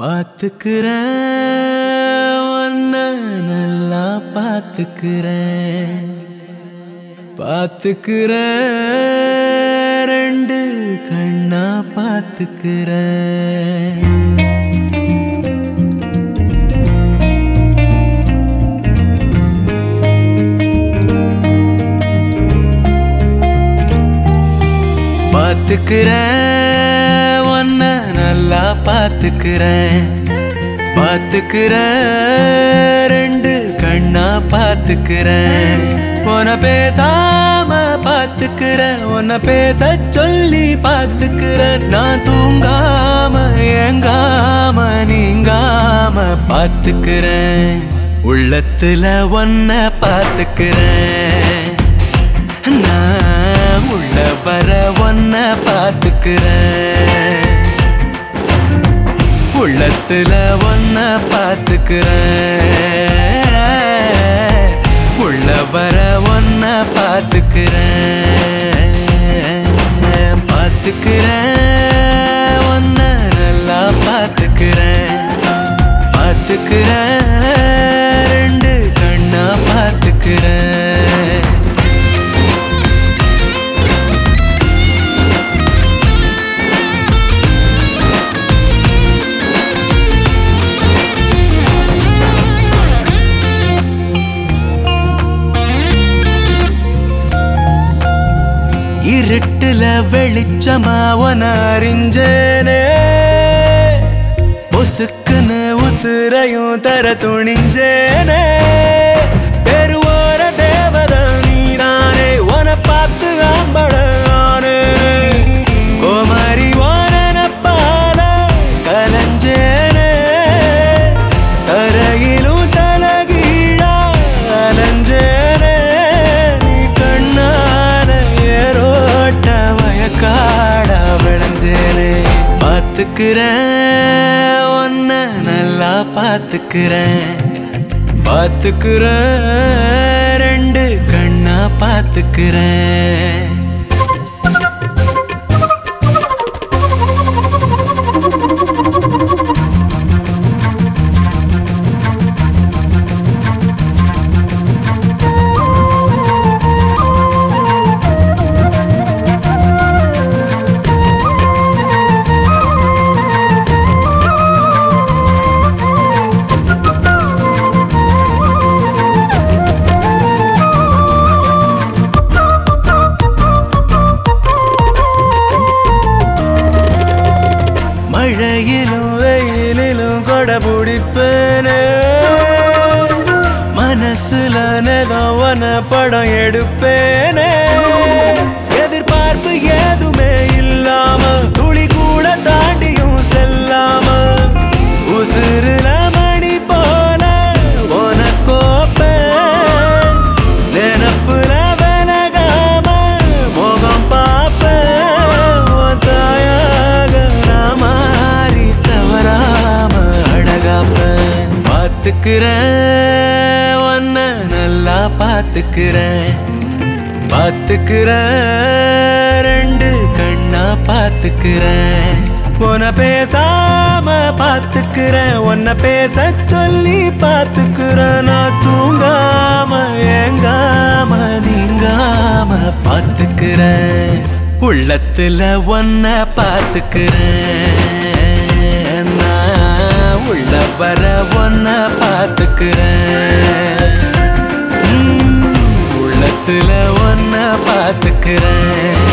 பார்த்துக்கிறேன் உன்னை நல்லா பார்த்துக்கிறேன் பார்த்துக்கிறேன் ரெண்டு கண்ணா பார்த்துக்கிறேன் பார்த்துக்கிறேன் உன்னை நல்லா பார்த்துக்கிறேன் பார்த்துக்கிறேன் ரெண்டு கண்ணா பார்த்துக்கிறேன் உன்னை பேசாம பார்த்துக்கிறேன் உன்னை பேச சொல்லி பார்த்துக்கிறேன் நான் தூங்காம ஏங்காம நீங்காம பார்த்துக்கிறேன் உள்ளத்துல ஒன்ன பார்த்துக்கிறேன் நான் உள்ள வர ஒன்ன பார்த்துக்கிறேன் உள்ளத்துல ஒன்ன பார்த்துக்கிறேன் உள்ள வர ஒன்ன பார்த்துக்கிறேன் பார்த்துக்கிறேன் ஒன்ன நல்லா பார்த்துக்கிறேன் பார்த்துக்கிறேன் ரெண்டு கண்ணா பார்த்துக்கிறேன் இருட்டுல வெளிச்சமா உன அறிஞ்சேனே உசுக்குன்னு உசுரையும் தர துணிஞ்சேனே தெருவோர தேவத நீதானே உன பார்த்து ஆம்பட நானே கோமாரி ஓரன பால கலஞ்சேனே தரையிலும் தலகீழா அலஞ்சேனே நீ கண்ணால ஏரோட்ட வயக்காடா விளைஞ்சேனே பார்த்துக்கிறேன் உன்ன நல்லா பார்த்துக்கிறேன் பார்த்துக்கிறேன் ரெண்டு கண்ணா பார்த்துக்கிறேன் மழையிலும் வெயிலிலும் கொடை பிடிப்பேனே மனசுல நெதவன படம் எடுப்பேனே எதிர்பார்ப்பு ஏதுமே இல்லாம துளி கூட தாண்டியும் செல்லாம உசுருல மணி போல உனக்கோப்பேன் நினப்புல விலகாம முகம் பார்ப்பேன் உன் தாயாக நான் மாறி தவறாம அழகாப்பேன் பார்த்துக்கிறேன் உன்ன நல்லா பார்த்துக்கிறேன் பார்த்துக்கிறேன் ரெண்டு கண்ணா பார்த்துக்கிறேன் உன்னை பேசாம பார்த்துக்கிறேன் உன்னை பேச சொல்லி பார்த்துக்கிறேன் நான் தூங்காம ஏங்காம நீங்காம பார்த்துக்கிறேன் உள்ளத்துல ஒன்ன பார்த்துக்கிறேன் நான் உள்ள வர ஒன்ன பார்த்துக்கிறேன் உம், உள்ளத்துல ஒன்ன பார்த்துக்கிறேன்